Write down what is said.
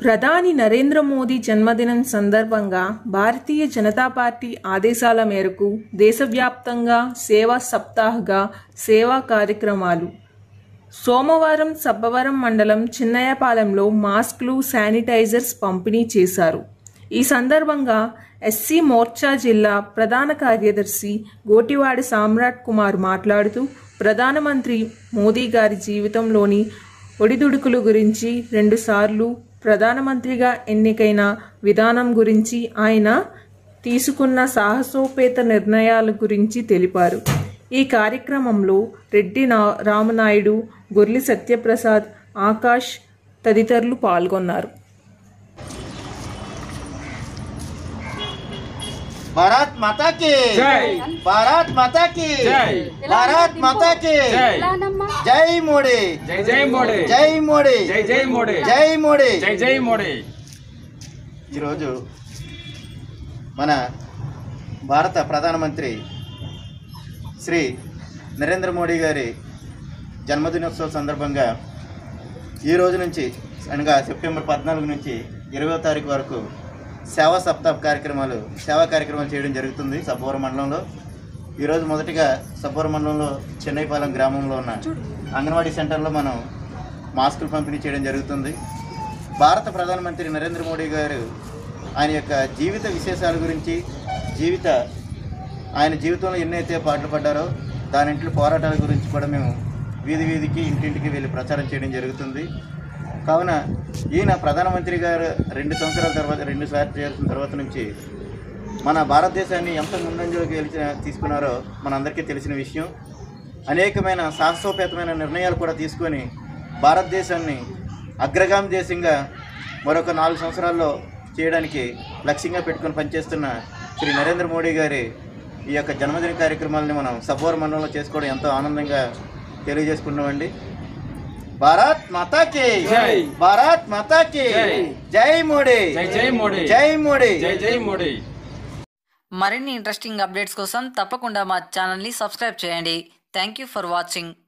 ప్రధాని నరేంద్ర మోదీ జన్మదినం సందర్భంగా భారతీయ జనతా పార్టీ ఆదేశాల మేరకు దేశవ్యాప్తంగా సేవా సప్తాహ్గా సేవా కార్యక్రమాలు సోమవారం సబ్బవరం మండలం చిన్నయ్యపాలెంలో మాస్క్లు శానిటైజర్స్ పంపిణీ చేశారు ఈ సందర్భంగా ఎస్సీ మోర్చా జిల్లా ప్రధాన కార్యదర్శి గోటివాడి సామ్రాట్ కుమార్ మాట్లాడుతూ ప్రధానమంత్రి మోదీ గారి జీవితంలోని ఒడిదుడుకుల గురించి రెండుసార్లు ప్రధానమంత్రిగా ఎన్నికైన విధానం గురించి ఆయన తీసుకున్న సాహసోపేత నిర్ణయాల గురించి తెలిపారు ఈ కార్యక్రమంలో రెడ్డి నా రామనాయుడు గొర్లి సత్యప్రసాద్ ఆకాష్ తదితరులు పాల్గొన్నారు భారత్ మాతా కి జై. భారత్ మాతా కి జై. భారత్ మాతా కి జై. జై మోడీ జై జై మోడీ జై మోడీ జై జై మోడీ జై మోడీ జై జై మోడీ ఈరోజు మన భారత ప్రధానమంత్రి శ్రీ నరేంద్ర మోడీ గారి జన్మదినోత్సవ సందర్భంగా ఈ రోజు నుంచి అనగా సెప్టెంబర్ పద్నాలుగు నుంచి ఇరవై తారీఖు వరకు సేవా సప్తాహ కార్యక్రమాలు సేవా కార్యక్రమాలు చేయడం జరుగుతుంది సబ్బవరం మండలంలో ఈరోజు మొదటిగా సబ్బవరం మండలంలో చెన్నైపాలెం గ్రామంలో ఉన్న అంగన్వాడీ సెంటర్లో మనం మాస్కులు పంపిణీ చేయడం జరుగుతుంది భారత ప్రధానమంత్రి నరేంద్ర మోడీ గారు ఆయన యొక్క జీవిత విశేషాల గురించి జీవిత ఆయన జీవితంలో ఎన్నైతే పాటలు పడ్డారో దానింట్లో పోరాటాల గురించి కూడా మేము వీధి వీధికి ఇంటింటికి వెళ్ళి ప్రచారం చేయడం జరుగుతుంది కావున ఈయన ప్రధానమంత్రి గారు రెండు సంవత్సరాల తర్వాత రెండు సార్లు చేసిన తర్వాత నుంచి మన భారతదేశాన్ని ఎంత ముందంజలోకి గెలిచిన తీసుకున్నారో మనందరికీ తెలిసిన విషయం అనేకమైన సాహసోపేతమైన నిర్ణయాలు కూడా తీసుకొని భారతదేశాన్ని అగ్రగామి దేశంగా మరొక నాలుగు సంవత్సరాల్లో చేయడానికి లక్ష్యంగా పెట్టుకొని పనిచేస్తున్న శ్రీ నరేంద్ర మోడీ గారి ఈ యొక్క జన్మదిన కార్యక్రమాలని మనం సబ్బోర్ మండలంలో చేసుకోవడం ఎంతో ఆనందంగా తెలియజేసుకున్నామండి భారత్ మాతాకి జై. భారత్ మాతాకి జై. జై మోడీ జై జై మోడీ జై మోడీ జై జై మోడీ మరిన్ని ఇంట్రెస్టింగ్ అప్డేట్స్ కోసం తప్పకుండా మా ఛానల్ని సబ్స్క్రైబ్ చేయండి థ్యాంక్ యూ ఫర్ వాచింగ్